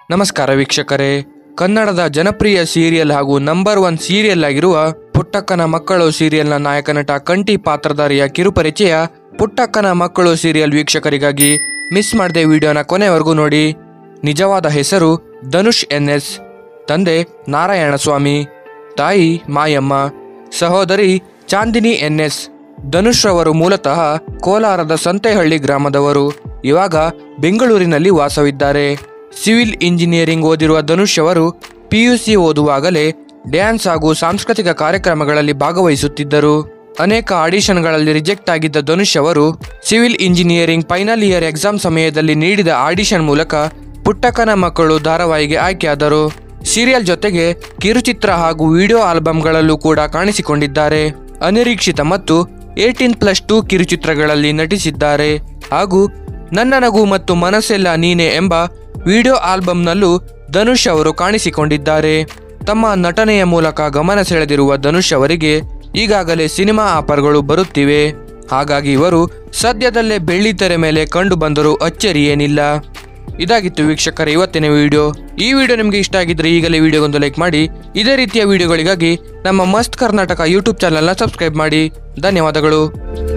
ನಮಸ್ಕಾರ ವೀಕ್ಷಕರೇ ಕನ್ನಡದ ಜನಪ್ರಿಯ ಸೀರಿಯಲ್ ಹಾಗೂ ನಂಬರ್ ಒನ್ ಸೀರಿಯಲ್ ಆಗಿರುವ ಪುಟ್ಟಕ್ಕನ ಮಕ್ಕಳು ಸೀರಿಯಲ್ನ ನಾಯಕ ನಟ ಕಂಠಿ ಪಾತ್ರಧಾರಿಯ ಕಿರುಪರಿಚಯ ಪುಟ್ಟಕ್ಕನ ಮಕ್ಕಳು ಸೀರಿಯಲ್ ವೀಕ್ಷಕರಿಗಾಗಿ ಮಿಸ್ ಮಾಡದೆ ವಿಡಿಯೋನ ಕೊನೆವರೆಗೂ ನೋಡಿ ನಿಜವಾದ ಹೆಸರು ಧನುಷ್ ಎನ್ ಎಸ್ ತಂದೆ ನಾರಾಯಣಸ್ವಾಮಿ ತಾಯಿ ಮಾಯಮ್ಮ ಸಹೋದರಿ ಚಾಂದಿನಿ ಎನ್ ಎಸ್ ಧನುಷ್ ರವರು ಮೂಲತಃ ಕೋಲಾರದ ಸಂತೆಹಳ್ಳಿ ಗ್ರಾಮದವರು ಇವಾಗ ಬೆಂಗಳೂರಿನಲ್ಲಿ ವಾಸವಿದ್ದಾರೆ ಸಿವಿಲ್ ಇಂಜಿನಿಯರಿಂಗ್ ಓದಿರುವ ಧನುಷ್ ಅವರು ಪಿಯುಸಿ ಓದುವಾಗಲೇ ಡ್ಯಾನ್ಸ್ ಹಾಗೂ ಸಾಂಸ್ಕೃತಿಕ ಕಾರ್ಯಕ್ರಮಗಳಲ್ಲಿ ಭಾಗವಹಿಸುತ್ತಿದ್ದರು ಅನೇಕ ಆಡಿಷನ್ಗಳಲ್ಲಿ ರಿಜೆಕ್ಟ್ ಆಗಿದ್ದ ಧನುಷ್ ಅವರು civil engineering final year exam ಸಮಯದಲ್ಲಿ ನೀಡಿದ ಆಡಿಷನ್ ಮೂಲಕ ಪುಟ್ಟಕ್ಕನ ಮಕ್ಕಳು ಧಾರಾವಾಹಿಗೆ ಆಯ್ಕೆಯಾದರು ಸೀರಿಯಲ್ ಜೊತೆಗೆ ಕಿರುಚಿತ್ರ ಹಾಗೂ ವಿಡಿಯೋ ಆಲ್ಬಂಗಳಲ್ಲೂ ಕೂಡ ಕಾಣಿಸಿಕೊಂಡಿದ್ದಾರೆ ಅನಿರೀಕ್ಷಿತ ಮತ್ತು ಏಟೀನ್ ಪ್ಲಸ್ ಟೂ ಕಿರುಚಿತ್ರಗಳಲ್ಲಿ ನಟಿಸಿದ್ದಾರೆ ಹಾಗೂ ನನ್ನ ನಗು ಮತ್ತು ಮನಸ್ಸೆಲ್ಲ ನೀನೆ ಎಂಬ ವಿಡಿಯೋ ಆಲ್ಬಂನಲ್ಲೂ ಧನುಷ್ ಅವರು ಕಾಣಿಸಿಕೊಂಡಿದ್ದಾರೆ ತಮ್ಮ ನಟನೆಯ ಮೂಲಕ ಗಮನ ಸೆಳೆದಿರುವ ಧನುಷ್ ಅವರಿಗೆ ಈಗಾಗಲೇ ಸಿನಿಮಾ ಆಫರ್ಗಳು ಬರುತ್ತಿವೆ ಹಾಗಾಗಿ ಇವರು ಸದ್ಯದಲ್ಲೇ ಬೆಳ್ಳಿ ತೆರೆ ಮೇಲೆ ಕಂಡು ಬಂದರೂ ಅಚ್ಚರಿ ಏನಿಲ್ಲ ಇದಾಗಿತ್ತು ವೀಕ್ಷಕರ ಇವತ್ತಿನ ವಿಡಿಯೋ ಈ ವಿಡಿಯೋ ನಿಮಗೆ ಇಷ್ಟ ಆಗಿದ್ರೆ ಈಗಲೇ ವಿಡಿಯೋಗೊಂದು ಲೈಕ್ ಮಾಡಿ ಇದೇ ರೀತಿಯ ವಿಡಿಯೋಗಳಿಗಾಗಿ ನಮ್ಮ ಮಸ್ತ್ ಕರ್ನಾಟಕ ಯೂಟ್ಯೂಬ್ ಚಾನಲ್ನ ಸಬ್ಸ್ಕ್ರೈಬ್ ಮಾಡಿ ಧನ್ಯವಾದಗಳು